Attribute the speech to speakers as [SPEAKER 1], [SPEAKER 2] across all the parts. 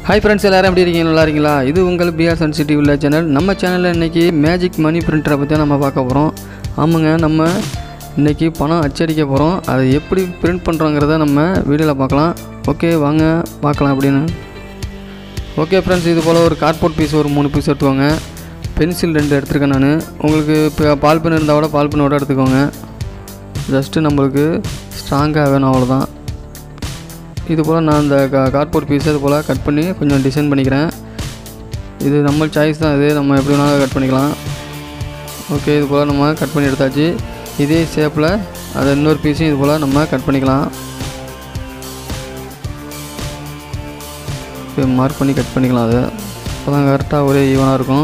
[SPEAKER 1] hi friends எல்லாரும் எப்படி இருக்கீங்க நல்லா இருக்கீங்களா இது உங்கள் பிஆர் சன் சிட்டி உள்ள சேனல் நம்ம சேனலில் இன்றைக்கி மேஜிக் மணி பிரிண்டரை பற்றி தான் நம்ம பார்க்க போகிறோம் ஆமாங்க நம்ம இன்றைக்கி பணம் அச்சடிக்க போகிறோம் அதை எப்படி பிரிண்ட் பண்ணுறோங்கிறத நம்ம வீடியோவில் பார்க்கலாம் ஓகே வாங்க பார்க்கலாம் அப்படின்னு ஓகே ஃப்ரெண்ட்ஸ் இது போல் ஒரு கார்ட்போர்ட் பீஸ் ஒரு மூணு பீஸ் எடுத்துக்கோங்க பென்சில் ரெண்டு எடுத்துருக்கேன் நான் உங்களுக்கு இப்போ பால் பென் இருந்தால் கூட பால் பெண்ணோட எடுத்துக்கோங்க ஜஸ்ட்டு நம்மளுக்கு ஸ்ட்ராங்காக வேணும் அவ்வளோதான் இது போல் நான் இந்த கா கார்ட்போர்ட் பீஸ் இது போல் கட் பண்ணி கொஞ்சம் டிசைன் பண்ணிக்கிறேன் இது நம்ம சாய்ஸ் தான் இது நம்ம எப்படி வேணாலும் கட் பண்ணிக்கலாம் ஓகே இது போல் நம்ம கட் பண்ணி எடுத்தாச்சு இதே ஷேப்பில் அதை இன்னொரு பீஸையும் இது போல் நம்ம கட் பண்ணிக்கலாம் ஓகே மார்க் பண்ணி கட் பண்ணிக்கலாம் அதை அப்போ தான் கரெக்டாக ஒரே ஈவனாக இருக்கும்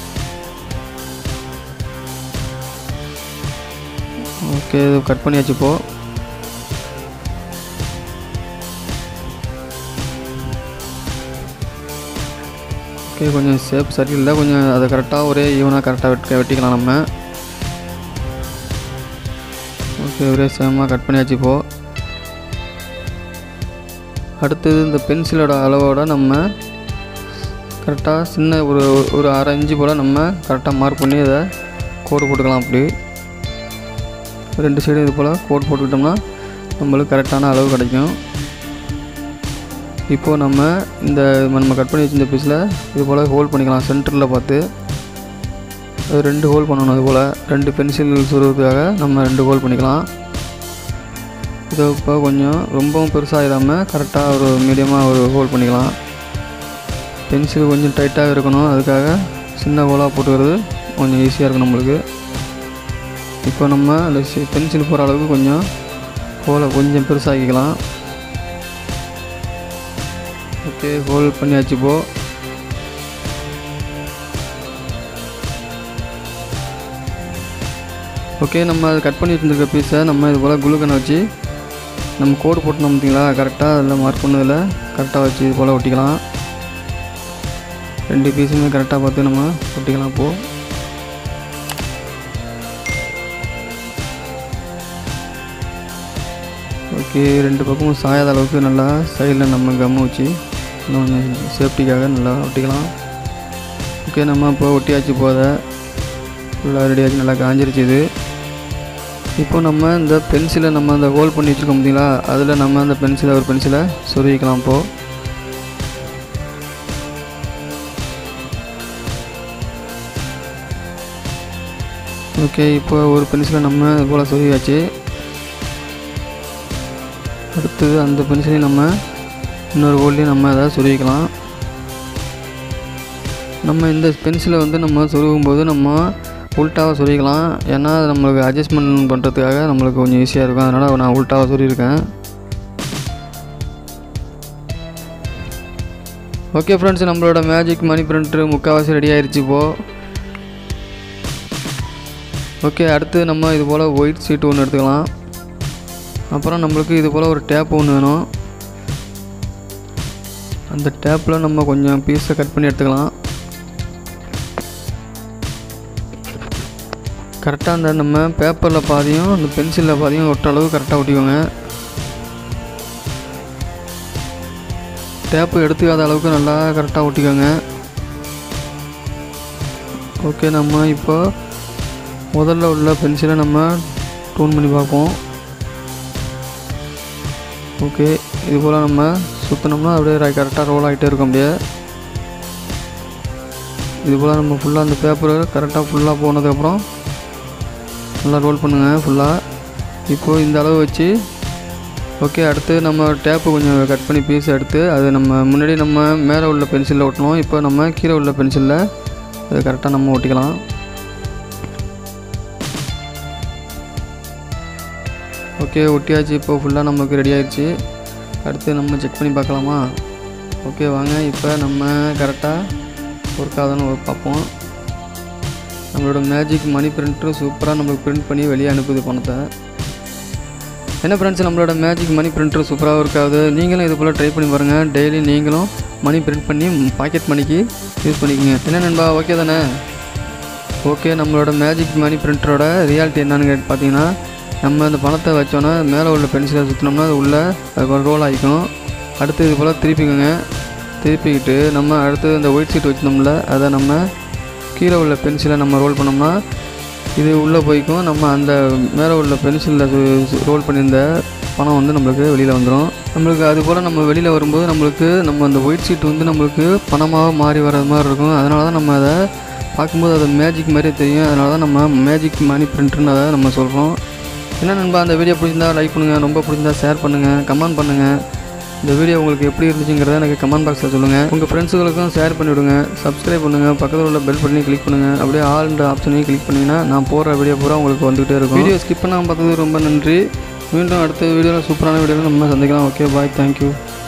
[SPEAKER 1] ஓகே இது கட் பண்ணியாச்சு இப்போது ஓகே கொஞ்சம் ஷேப் சரியில்லை கொஞ்சம் அதை கரெக்டாக ஒரே ஈவனாக கரெக்டாக வெட்ட வெட்டிக்கலாம் நம்ம ஓகே ஒரே சேமாக கட் பண்ணியாச்சு இப்போது அடுத்தது இந்த பென்சிலோட அளவோட நம்ம கரெக்டாக சின்ன ஒரு ஒரு அரை இன்ச்சு போல் நம்ம கரெக்டாக மார்க் பண்ணி அதை கோடு போட்டுக்கலாம் அப்படி ரெண்டு சைடும் இது போல் கோட் போட்டுக்கிட்டோம்னா நம்மளுக்கு கரெக்டான அளவு கிடைக்கும் இப்போது நம்ம இந்த நம்ம கட் பண்ணி வச்சிருந்த பீஸில் இது போல் ஹோல் பண்ணிக்கலாம் சென்டரில் பார்த்து அது ரெண்டு ஹோல் பண்ணணும் இது போல் ரெண்டு பென்சில் சுருவதுக்காக நம்ம ரெண்டு ஹோல் பண்ணிக்கலாம் இதை இப்போ கொஞ்சம் ரொம்பவும் பெருசாக இல்லாமல் கரெக்டாக ஒரு மீடியமாக ஒரு ஹோல் பண்ணிக்கலாம் பென்சில் கொஞ்சம் டைட்டாக இருக்கணும் அதுக்காக சின்ன ஹோலாக போட்டுக்கிறது கொஞ்சம் ஈஸியாக இருக்கும் நம்மளுக்கு இப்போ நம்ம அந்த பென்சில் போகிற அளவுக்கு கொஞ்சம் ஹோலை கொஞ்சம் பெருசாக்கிக்கலாம் ஓகே ஹோல் பண்ணியாச்சு இப்போ ஓகே நம்ம அதை கட் பண்ணி வச்சுருக்க பீஸை நம்ம இது போல் குளுக்கனை வச்சு நம்ம கோடு போட்டோம் பார்த்தீங்களா கரெக்டாக அதில் மார்க் பண்ணதில் கரெக்டாக வச்சு இது போல் ஒட்டிக்கலாம் ரெண்டு பீஸுமே கரெக்டாக பார்த்து நம்ம ஒட்டிக்கலாம் இப்போது ஓகே ரெண்டு பக்கமும் சாயாத அளவுக்கு நல்லா சைடில் நம்ம கம்மு வச்சு இன்னும் கொஞ்சம் சேஃப்டிக்காக நல்லா ஒட்டிக்கலாம் ஓகே நம்ம இப்போ ஒட்டியாச்சு போத ஃபுல்லாக ரெடியாச்சு நல்லா காஞ்சிருச்சு இது இப்போ நம்ம இந்த பென்சிலை நம்ம அந்த ஹோல் பண்ணி வச்சுருக்கோம் பார்த்தீங்களா அதில் நம்ம அந்த பென்சிலை ஒரு பென்சிலை சொருவிக்கலாம் இப்போது ஓகே இப்போ ஒரு பென்சிலை நம்ம இது போல் சொருவியாச்சு அடுத்தது அந்த பென்சிலையும் நம்ம இன்னொரு ஹோல்லையும் நம்ம அதை சொருவிக்கலாம் நம்ம இந்த பென்சிலை வந்து நம்ம சொருகும் போது நம்ம உல்ட்டாவாக சொருவிக்கலாம் ஏன்னா அது நம்மளுக்கு அட்ஜஸ்ட்மெண்ட் பண்ணுறதுக்காக நம்மளுக்கு கொஞ்சம் ஈஸியாக இருக்கும் அதனால் நான் உல்ட்டாவாக சொருவிருக்கேன் ஓகே ஃப்ரெண்ட்ஸ் நம்மளோட மேஜிக் மணி பிரிண்ட்ரு முக்கால்வாசி ரெடி ஆயிடுச்சு இப்போது ஓகே அடுத்து நம்ம இது போல் ஒயிட் ஷீட் ஒன்று எடுத்துக்கலாம் அப்புறம் நம்மளுக்கு இது போல் ஒரு டேப் ஒன்று வேணும் அந்த டேப்பில் நம்ம கொஞ்சம் பீஸை கட் பண்ணி எடுத்துக்கலாம் கரெக்டாக அந்த நம்ம பேப்பரில் பாதியும் அந்த பென்சிலில் பாதியும் ஒட்ட அளவு கரெக்டாக ஒட்டிக்கோங்க டேப்பு எடுத்துக்காத அளவுக்கு நல்லா கரெக்டாக ஒட்டிக்கோங்க ஓகே நம்ம இப்போ முதல்ல உள்ள பென்சிலை நம்ம டூன் பண்ணி பார்ப்போம் ஓகே இது போல் நம்ம சுற்றினோம்னா அப்படியே கரெக்டாக ரோல் ஆகிட்டே இருக்கும் அப்படியே இது போல் நம்ம ஃபுல்லாக அந்த பேப்பரை கரெக்டாக ஃபுல்லாக போனதுக்கப்புறம் நல்லா ரோல் பண்ணுங்கள் ஃபுல்லாக இப்போது இந்த அளவு வச்சு ஓகே அடுத்து நம்ம டேப்பு கொஞ்சம் கட் பண்ணி பீஸ் எடுத்து அது நம்ம முன்னாடி நம்ம மேலே உள்ள பென்சிலில் ஒட்டணும் இப்போ நம்ம கீழே உள்ள பென்சிலில் அது கரெக்டாக நம்ம ஒட்டிக்கலாம் ஓகே ஒட்டியாச்சு இப்போ ஃபுல்லாக நமக்கு ரெடி ஆயிடுச்சு அடுத்து நம்ம செக் பண்ணி பார்க்கலாமா ஓகே வாங்க இப்போ நம்ம கரெக்டாக ஒர்க் ஆகுதுன்னு பார்ப்போம் நம்மளோட மேஜிக் மணி பிரிண்ட்டும் சூப்பராக நம்மளுக்கு பிரிண்ட் பண்ணி வெளியே அனுப்புது பணத்தை என்ன ஃப்ரெண்ட்ஸ் நம்மளோட மேஜிக் மணி பிரிண்டர் சூப்பராக ஒர்க் ஆகுது நீங்களும் இது போல் ட்ரை பண்ணி பாருங்கள் டெய்லி நீங்களும் மணி பிரிண்ட் பண்ணி பாக்கெட் மணிக்கு யூஸ் பண்ணிக்கோங்க என்ன நண்பா ஓகே தானே ஓகே நம்மளோட மேஜிக் மணி பிரிண்டரோட ரியாலிட்டி என்னன்னு கேட்டு பார்த்தீங்கன்னா நம்ம அந்த பணத்தை வச்சோன்னா மேலே உள்ள பென்சிலை சுற்றினோம்னா அது உள்ளே அது ரோல் ஆகிக்கும் அடுத்து இது போல் திருப்பிக்கோங்க திருப்பிக்கிட்டு நம்ம அடுத்து இந்த ஒயிட் ஷீட் வச்சிருந்தோம்ல அதை நம்ம கீழே உள்ள பென்சிலை நம்ம ரோல் பண்ணோம்னா இது உள்ளே போய்க்கும் நம்ம அந்த மேலே உள்ள பென்சிலில் ரோல் பண்ணியிருந்த பணம் வந்து நம்மளுக்கு வெளியில் வந்துடும் நம்மளுக்கு அது போல் நம்ம வெளியில் வரும்போது நம்மளுக்கு நம்ம அந்த ஒயிட் ஷீட் வந்து நம்மளுக்கு பணமாக மாறி வர்றது மாதிரி இருக்கும் அதனால தான் நம்ம அதை பார்க்கும்போது அது மேஜிக் மாதிரியே தெரியும் அதனால தான் நம்ம மேஜிக் மணி பிரிண்ட்னு அதை நம்ம சொல்கிறோம் என்ன நண்பா அந்த வீடியோ பிடிச்சிருந்தா லைக் பண்ணுங்கள் ரொம்ப பிடிச்சிருந்தா ஷேர் பண்ணுங்கள் கமெண்ட் பண்ணுங்கள் இந்த வீடியோ உங்களுக்கு எப்படி இருந்துச்சுங்கிறத எனக்கு கமெண்ட் பாக்ஸில் சொல்லுங்கள் உங்கள் ஃப்ரெண்ட்ஸுகளுக்கும் ஷேர் பண்ணிவிடுங்க சப்ஸ்கிரைப் பண்ணுங்கள் பக்கத்தில் உள்ள பெல் பட்டனையும் கிளிக் பண்ணுங்கள் அப்படியே ஆல்ன்ற ஆப்ஷனையும் கிளிக் பண்ணிங்கன்னா நான் போடுற வீடியோ பூரா உங்களுக்கு வந்துகிட்டே இருக்கும் வீடியோ ஸ்கிப் பண்ணாமல் பார்த்தது ரொம்ப நன்றி மீண்டும் அடுத்த வீடியோவில் சூப்பரான வீடியோவில் நம்ம சந்திக்கலாம் ஓகே பாய் தேங்க்யூ